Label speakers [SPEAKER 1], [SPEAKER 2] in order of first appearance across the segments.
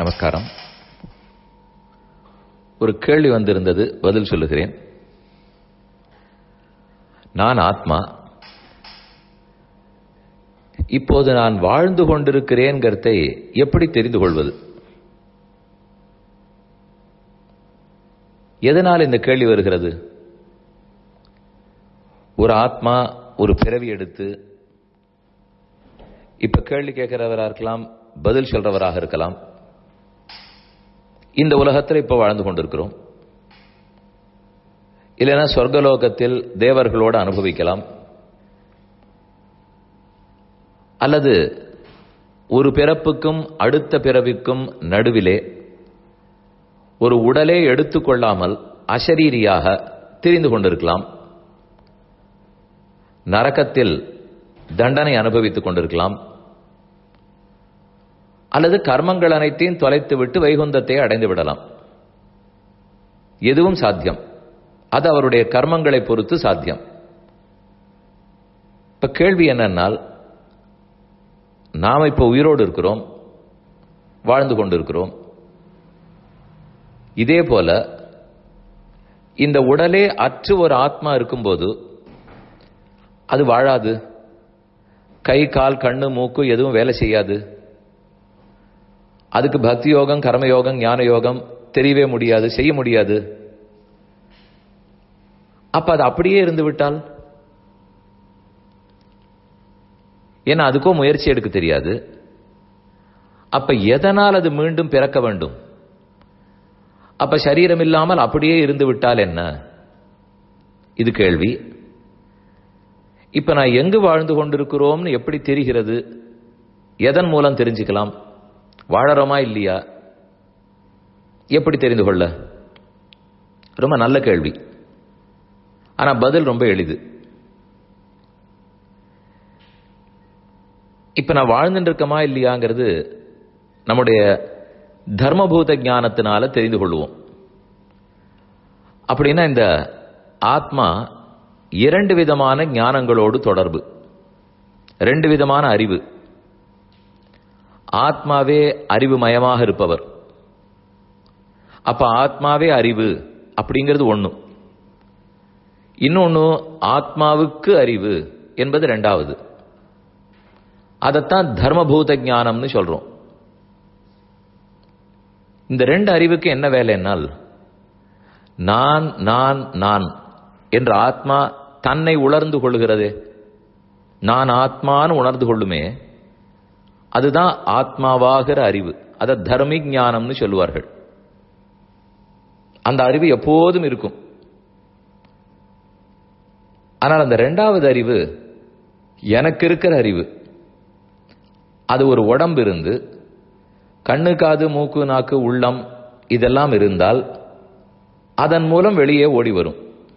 [SPEAKER 1] நமஸ்காரம் ஒரு கேள்வி வந்திருந்தது பதில் சொல்லுகிறேன் நான் ஆத்மா இப்போது நான் வாழ்ந்து கொண்டிருக்கிறேன்கிறதை எப்படி தெரிந்து கொள்வது எதனால் இந்த கேள்வி வருகிறது ஒரு ஆத்மா ஒரு பிறவி எடுத்து இப்ப கேள்வி கேட்கிறவராக இருக்கலாம் பதில் சொல்றவராக இருக்கலாம் இந்த உலகத்தில் இப்ப வாழ்ந்து கொண்டிருக்கிறோம் இல்லைன்னா சொர்க்கலோகத்தில் தேவர்களோடு அனுபவிக்கலாம் அல்லது ஒரு பிறப்புக்கும் அடுத்த பிறவிக்கும் நடுவிலே ஒரு உடலே எடுத்துக்கொள்ளாமல் அசரீரியாக தெரிந்து கொண்டிருக்கலாம் நரக்கத்தில் தண்டனை அனுபவித்துக் கொண்டிருக்கலாம் அல்லது கர்மங்கள் அனைத்தையும் தொலைத்து விட்டு வைகுந்தத்தை அடைந்து விடலாம் எதுவும் சாத்தியம் அது அவருடைய கர்மங்களை பொறுத்து சாத்தியம் இப்ப கேள்வி என்னன்னால் நாம் இப்ப உயிரோடு இருக்கிறோம் வாழ்ந்து கொண்டிருக்கிறோம் இதே போல இந்த உடலே அற்று ஒரு ஆத்மா இருக்கும்போது அது வாழாது கை கால் கண்ணு மூக்கு எதுவும் வேலை செய்யாது அதுக்கு பக்தி யோகம் கர்மயோகம் ஞான யோகம் தெரியவே முடியாது செய்ய முடியாது அப்ப அது அப்படியே இருந்து விட்டால் ஏன்னா அதுக்கோ முயற்சி எடுக்க தெரியாது அப்ப எதனால் அது மீண்டும் பிறக்க வேண்டும் அப்ப சரீரம் இல்லாமல் அப்படியே இருந்து விட்டால் என்ன இது கேள்வி இப்ப நான் எங்கு வாழ்ந்து கொண்டிருக்கிறோம்னு எப்படி தெரிகிறது எதன் மூலம் தெரிஞ்சுக்கலாம் வாழறோமா இல்லையா எப்படி தெரிந்து கொள்ள ரொம்ப நல்ல கேள்வி ஆனா பதில் ரொம்ப எளிது இப்ப நான் வாழ்ந்துட்டு இருக்கமா இல்லையாங்கிறது நம்முடைய தர்மபூத ஞானத்தினால தெரிந்து கொள்வோம் அப்படின்னா இந்த ஆத்மா இரண்டு விதமான ஞானங்களோடு தொடர்பு ரெண்டு விதமான அறிவு ஆத்மாவே அறிவுமயமாக இருப்பவர் அப்ப ஆத்மாவே அறிவு அப்படிங்கிறது ஒண்ணு இன்னொன்னு ஆத்மாவுக்கு அறிவு என்பது ரெண்டாவது அதைத்தான் தர்மபூத ஞானம்னு சொல்றோம் இந்த ரெண்டு அறிவுக்கு என்ன வேலைன்னால் நான் நான் நான் என்ற ஆத்மா தன்னை உணர்ந்து கொள்கிறதே நான் ஆத்மான்னு உணர்ந்து கொள்ளுமே அதுதான் ஆத்மாவாகிற அறிவு அதை தர்மி ஞானம்னு சொல்லுவார்கள் அந்த அறிவு எப்போதும் இருக்கும் ஆனால் அந்த ரெண்டாவது அறிவு எனக்கு இருக்கிற அறிவு அது ஒரு உடம்பு இருந்து கண்ணு காது மூக்கு நாக்கு உள்ளம் இதெல்லாம் இருந்தால் அதன் மூலம் வெளியே ஓடி வரும்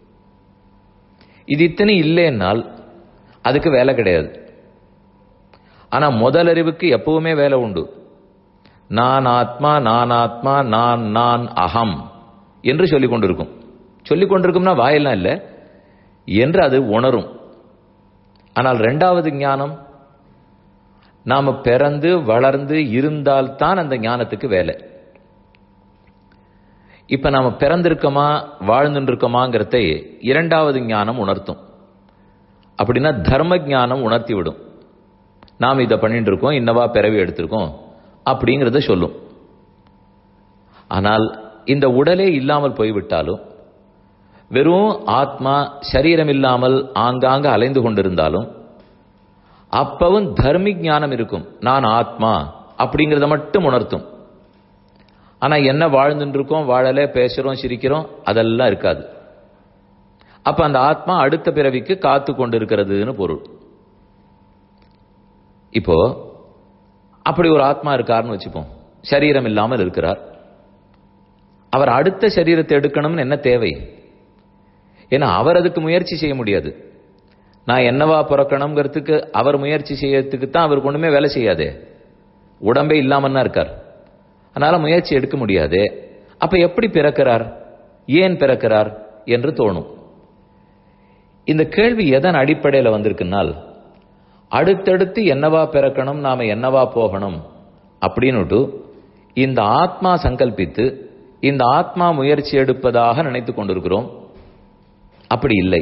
[SPEAKER 1] இது இத்தனை இல்லைன்னால் அதுக்கு வேலை கிடையாது ஆனா முதல் அறிவுக்கு எப்பவுமே வேலை உண்டு நான் ஆத்மா நான் ஆத்மா நான் நான் அகம் என்று சொல்லிக் கொண்டிருக்கும் சொல்லிக் கொண்டிருக்கும்னா வாயெல்லாம் இல்லை என்று அது உணரும் ஆனால் ரெண்டாவது ஞானம் நாம பிறந்து வளர்ந்து இருந்தால்தான் அந்த ஞானத்துக்கு வேலை இப்ப நாம பிறந்திருக்கோமா வாழ்ந்துட்டு இருக்கோமாங்கிறத இரண்டாவது ஞானம் உணர்த்தும் அப்படின்னா தர்ம ஞானம் உணர்த்தி விடும் நாம் இதை பண்ணிட்டு இருக்கோம் இன்னவா பிறவி எடுத்திருக்கோம் அப்படிங்கிறத சொல்லும் ஆனால் இந்த உடலே இல்லாமல் போய்விட்டாலும் வெறும் ஆத்மா சரீரம் இல்லாமல் ஆங்காங்க அலைந்து கொண்டிருந்தாலும் அப்பவும் தர்மி ஞானம் இருக்கும் நான் ஆத்மா அப்படிங்கிறத மட்டும் உணர்த்தும் ஆனா என்ன வாழ்ந்துட்டு இருக்கோம் வாழல பேசுறோம் சிரிக்கிறோம் அதெல்லாம் இருக்காது அப்ப அந்த ஆத்மா அடுத்த பிறவிக்கு காத்து கொண்டிருக்கிறதுன்னு பொருள் இப்போ அப்படி ஒரு ஆத்மா இருக்காருன்னு வச்சுப்போம் சரீரம் இல்லாமல் இருக்கிறார் அவர் அடுத்த சரீரத்தை எடுக்கணும்னு என்ன தேவை ஏன்னா அவர் அதுக்கு முயற்சி செய்ய முடியாது நான் என்னவா பிறக்கணுங்கிறதுக்கு அவர் முயற்சி செய்யறதுக்கு தான் அவருக்கு ஒண்ணுமே வேலை செய்யாதே உடம்பே இல்லாமன்னா இருக்கார் அதனால முயற்சி எடுக்க முடியாது அப்ப எப்படி பிறக்கிறார் ஏன் பிறக்கிறார் என்று தோணும் இந்த கேள்வி எதன் அடிப்படையில் வந்திருக்குன்னால் அடுத்தடுத்து என்னவா பிறக்கணும் நாம என்னவா போகணும் அப்படின்னுட்டு இந்த ஆத்மா சங்கல்பித்து இந்த ஆத்மா முயற்சி எடுப்பதாக நினைத்துக் கொண்டிருக்கிறோம் அப்படி இல்லை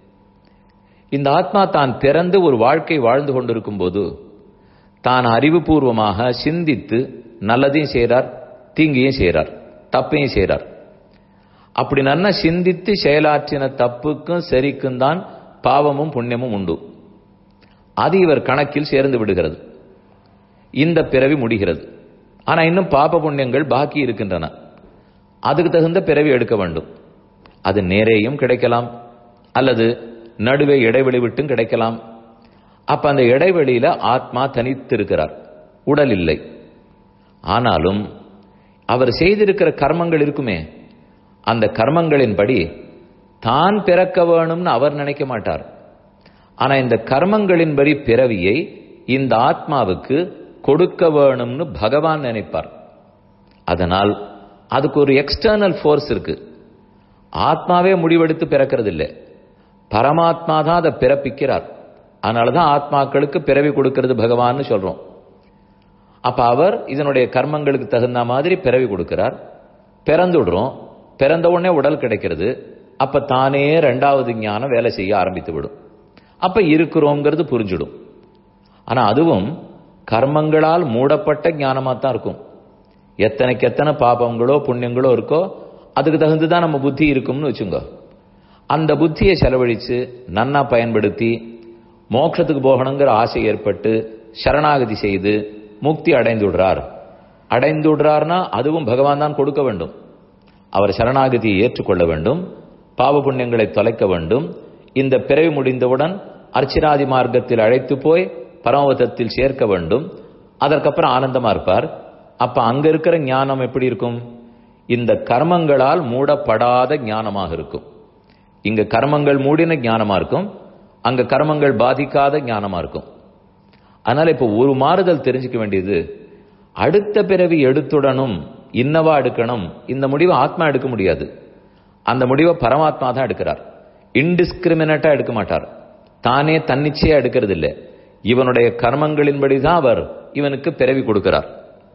[SPEAKER 1] இந்த ஆத்மா தான் திறந்து ஒரு வாழ்க்கை வாழ்ந்து கொண்டிருக்கும் போது தான் அறிவுபூர்வமாக சிந்தித்து நல்லதையும் செய்கிறார் தீங்கையும் செய்கிறார் தப்பையும் செய்கிறார் அப்படி நன்ன சிந்தித்து செயலாற்றின தப்புக்கும் சரிக்கும் தான் பாவமும் புண்ணியமும் உண்டு அது இவர் கணக்கில் சேர்ந்து விடுகிறது இந்த பிறவி முடிகிறது ஆனா இன்னும் பாப புண்ணியங்கள் பாக்கி இருக்கின்றன அதுக்கு தகுந்த பிறவி எடுக்க வேண்டும் அது நேரேயும் கிடைக்கலாம் அல்லது நடுவே இடைவெளி விட்டும் கிடைக்கலாம் அப்ப அந்த இடைவெளியில ஆத்மா தனித்து இருக்கிறார் உடல் இல்லை ஆனாலும் அவர் செய்திருக்கிற கர்மங்கள் இருக்குமே அந்த கர்மங்களின்படி தான் பிறக்க வேணும்னு அவர் நினைக்க மாட்டார் ஆனா இந்த கர்மங்களின்படி பிறவியை இந்த ஆத்மாவுக்கு கொடுக்க வேணும்னு பகவான் நினைப்பார் அதனால் அதுக்கு ஒரு எக்ஸ்டர்னல் ஃபோர்ஸ் இருக்கு ஆத்மாவே முடிவெடுத்து பிறக்கிறது இல்லை பரமாத்மா தான் அதை பிறப்பிக்கிறார் அதனாலதான் ஆத்மாக்களுக்கு பிறவி கொடுக்கிறது பகவான்னு சொல்றோம் அப்ப அவர் இதனுடைய கர்மங்களுக்கு தகுந்த மாதிரி பிறவி கொடுக்கிறார் பிறந்து விடுறோம் பிறந்த உடனே உடல் கிடைக்கிறது அப்ப தானே ரெண்டாவது ஞானம் வேலை செய்ய ஆரம்பித்து விடும் அப்ப இருக்கிறோங்கிறது புரிஞ்சிடும் ஆனா அதுவும் கர்மங்களால் மூடப்பட்ட ஞானமா தான் இருக்கும் எத்தனைக்கு எத்தனை பாபங்களோ புண்ணியங்களோ இருக்கோ அதுக்கு தகுந்துதான் நம்ம புத்தி இருக்கும்னு வச்சுங்க அந்த புத்தியை செலவழிச்சு நன்னா பயன்படுத்தி மோட்சத்துக்கு போகணுங்கிற ஆசை ஏற்பட்டு சரணாகதி செய்து முக்தி அடைந்து விடுறார் அடைந்து விடுறார்னா அதுவும் பகவான் தான் கொடுக்க வேண்டும் அவர் சரணாகதியை ஏற்றுக்கொள்ள வேண்டும் பாவ புண்ணியங்களை தொலைக்க வேண்டும் இந்த பிறவி முடிந்தவுடன் அர்ச்சனாதி மார்க்கத்தில் அழைத்து போய் பரமபதத்தில் சேர்க்க வேண்டும் அதற்கப்புறம் ஆனந்தமா இருப்பார் அப்ப அங்க இருக்கிற ஞானம் எப்படி இருக்கும் இந்த கர்மங்களால் மூடப்படாத ஞானமாக இருக்கும் இங்க கர்மங்கள் மூடின ஞானமா இருக்கும் அங்க கர்மங்கள் பாதிக்காத ஞானமா இருக்கும் அதனால இப்ப ஒரு மாறுதல் தெரிஞ்சுக்க வேண்டியது அடுத்த பிறவி எடுத்துடனும் இன்னவா எடுக்கணும் இந்த முடிவை ஆத்மா எடுக்க முடியாது அந்த முடிவை பரமாத்மா தான் எடுக்கிறார் இன்டிஸ்கிரிமினேட்டா எடுக்க மாட்டார் தானே தன்னிச்சையா எடுக்கிறது இல்லை இவனுடைய கர்மங்களின்படி தான் அவர் இவனுக்கு பிறவி கொடுக்கிறார்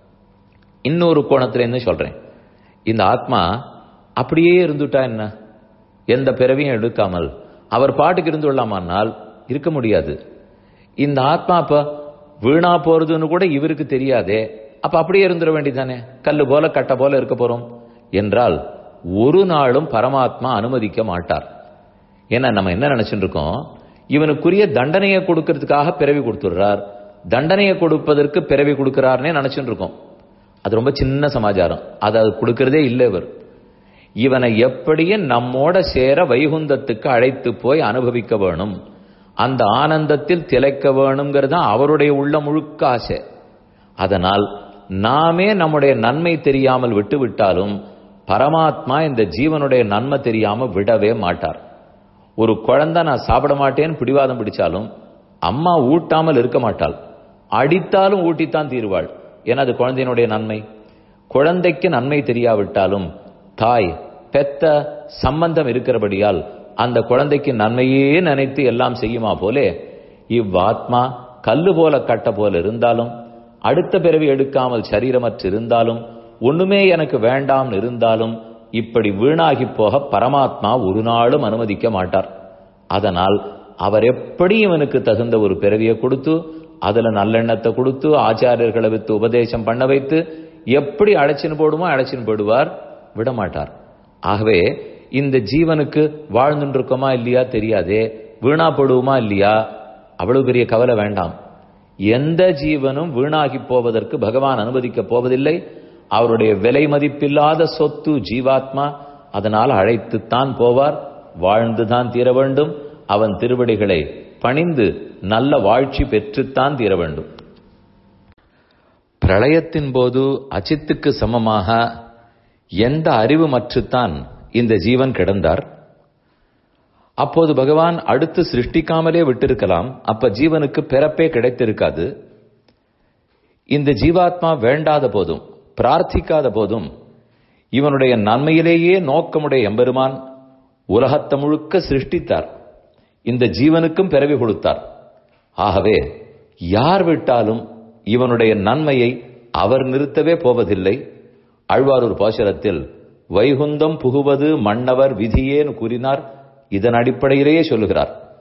[SPEAKER 1] இன்னொரு கோணத்துல என்ன சொல்றேன் இந்த ஆத்மா அப்படியே இருந்துட்டா என்ன எந்த பிறவியும் எடுக்காமல் அவர் பாட்டுக்கு இருந்து கொள்ளாமானால் இருக்க முடியாது இந்த ஆத்மா அப்ப வீணா போறதுன்னு கூட இவருக்கு தெரியாதே அப்ப அப்படியே இருந்துட வேண்டியதானே கல்லு போல கட்ட போல இருக்க போறோம் என்றால் ஒரு நாளும் பரமாத்மா அனுமதிக்க மாட்டார் ஏன்னா நம்ம என்ன நினைச்சுட்டு இருக்கோம் இவனுக்குரிய தண்டனையை கொடுக்கறதுக்காக பிறவி கொடுத்துடுறார் தண்டனையை கொடுப்பதற்கு பிறவி கொடுக்கிறார்னே நினைச்சுட்டு இருக்கோம் அது ரொம்ப சின்ன சமாச்சாரம் அது அது கொடுக்கறதே இல்லை இவர் இவனை எப்படியே நம்மோட சேர வைகுந்தத்துக்கு அழைத்து போய் அனுபவிக்க வேணும் அந்த ஆனந்தத்தில் திளைக்க வேணுங்கிறது அவருடைய உள்ள முழுக்க ஆசை அதனால் நாமே நம்முடைய நன்மை தெரியாமல் விட்டு விட்டாலும் பரமாத்மா இந்த ஜீவனுடைய நன்மை தெரியாம விடவே மாட்டார் ஒரு குழந்தை நான் சாப்பிட மாட்டேன்னு பிடிவாதம் பிடிச்சாலும் அம்மா ஊட்டாமல் இருக்க மாட்டாள் அடித்தாலும் ஊட்டித்தான் தீருவாள் ஏன்னா அது குழந்தையினுடைய நன்மை குழந்தைக்கு நன்மை தெரியாவிட்டாலும் தாய் பெத்த சம்பந்தம் இருக்கிறபடியால் அந்த குழந்தைக்கு நன்மையே நினைத்து எல்லாம் செய்யுமா போலே இவ்வாத்மா கல்லு போல கட்ட போல இருந்தாலும் அடுத்த பிறவி எடுக்காமல் சரீரமற்று இருந்தாலும் ஒண்ணுமே எனக்கு வேண்டாம்னு இருந்தாலும் இப்படி வீணாகி போக பரமாத்மா ஒரு நாளும் அனுமதிக்க மாட்டார் அதனால் அவர் எப்படி இவனுக்கு தகுந்த ஒரு பிறவியை கொடுத்து அதுல நல்லெண்ணத்தை கொடுத்து ஆச்சாரியர்களை வைத்து உபதேசம் பண்ண வைத்து எப்படி அழைச்சின்னு போடுமோ அழைச்சின்னு போடுவார் விட மாட்டார் ஆகவே இந்த ஜீவனுக்கு வாழ்ந்துட்டு இருக்கோமா இல்லையா தெரியாதே வீணா போடுவோமா இல்லையா அவ்வளவு பெரிய கவலை வேண்டாம் எந்த ஜீவனும் வீணாகி போவதற்கு பகவான் அனுமதிக்க போவதில்லை அவருடைய விலை மதிப்பில்லாத சொத்து ஜீவாத்மா அதனால் அழைத்துத்தான் போவார் வாழ்ந்துதான் தீர வேண்டும் அவன் திருவடிகளை பணிந்து நல்ல வாழ்ச்சி பெற்றுத்தான் தீர வேண்டும் பிரளயத்தின் போது அச்சித்துக்கு சமமாக எந்த அறிவு மற்றுத்தான் இந்த ஜீவன் கிடந்தார் அப்போது பகவான் அடுத்து சிருஷ்டிக்காமலே விட்டிருக்கலாம் அப்ப ஜீவனுக்கு பிறப்பே கிடைத்திருக்காது இந்த ஜீவாத்மா வேண்டாத போதும் பிரார்த்திக்காத போதும் இவனுடைய நன்மையிலேயே நோக்கமுடைய எம்பெருமான் உலகத்தை முழுக்க சிருஷ்டித்தார் இந்த ஜீவனுக்கும் பிறவி கொடுத்தார் ஆகவே யார் விட்டாலும் இவனுடைய நன்மையை அவர் நிறுத்தவே போவதில்லை ஆழ்வாரூர் பாசுரத்தில் வைகுந்தம் புகுவது மன்னவர் விதியேன்னு கூறினார் இதன் அடிப்படையிலேயே சொல்லுகிறார்